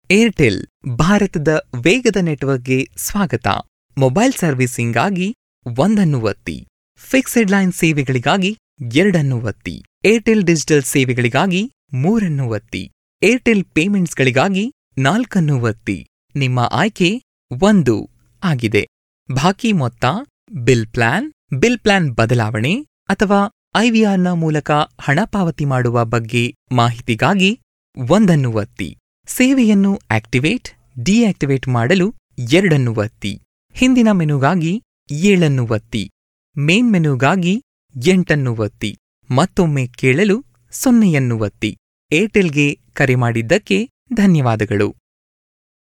Airtel ಭಾರತದ ವೇಗದ ನೆಟ್ವರ್ಕ್ಗೆ ಸ್ವಾಗತ ಮೊಬೈಲ್ ಸರ್ವಿಸಿಂಗ್ಗಾಗಿ ಒಂದನ್ನು ಒತ್ತಿ ಫಿಕ್ಸೆಡ್ ಲೈನ್ ಸೇವೆಗಳಿಗಾಗಿ ಎರಡನ್ನು ಒತ್ತಿ ಏರ್ಟೆಲ್ ಡಿಜಿಟಲ್ ಸೇವೆಗಳಿಗಾಗಿ ಮೂರನ್ನು ಒತ್ತಿ ಏರ್ಟೆಲ್ ಪೇಮೆಂಟ್ಸ್ಗಳಿಗಾಗಿ ನಾಲ್ಕನ್ನು ಒತ್ತಿ ನಿಮ್ಮ ಆಯ್ಕೆ ಒಂದು ಆಗಿದೆ ಬಾಕಿ ಮೊತ್ತ ಬಿಲ್ ಪ್ಲಾನ್ ಬಿಲ್ ಪ್ಲಾನ್ ಬದಲಾವಣೆ ಅಥವಾ ಐವಿಆರ್ನ ಮೂಲಕ ಹಣ ಪಾವತಿ ಮಾಡುವ ಬಗ್ಗೆ ಮಾಹಿತಿಗಾಗಿ ಒಂದನ್ನು ಒತ್ತಿ ಸೇವೆಯನ್ನು ಆಕ್ಟಿವೇಟ್ ಡಿಆಕ್ಟಿವೇಟ್ ಮಾಡಲು ಎರಡನ್ನು ಒತ್ತಿ ಹಿಂದಿನ ಮೆನುಗಾಗಿ ಏಳನ್ನು ಒತ್ತಿ ಮೇನ್ ಮೆನುಗಾಗಿ ಎಂಟನ್ನು ಒತ್ತಿ ಮತ್ತೊಮ್ಮೆ ಕೇಳಲು ಸೊನ್ನೆಯನ್ನು ಒತ್ತಿ ಏರ್ಟೆಲ್ಗೆ ಕರೆ ಮಾಡಿದ್ದಕ್ಕೆ ಧನ್ಯವಾದಗಳು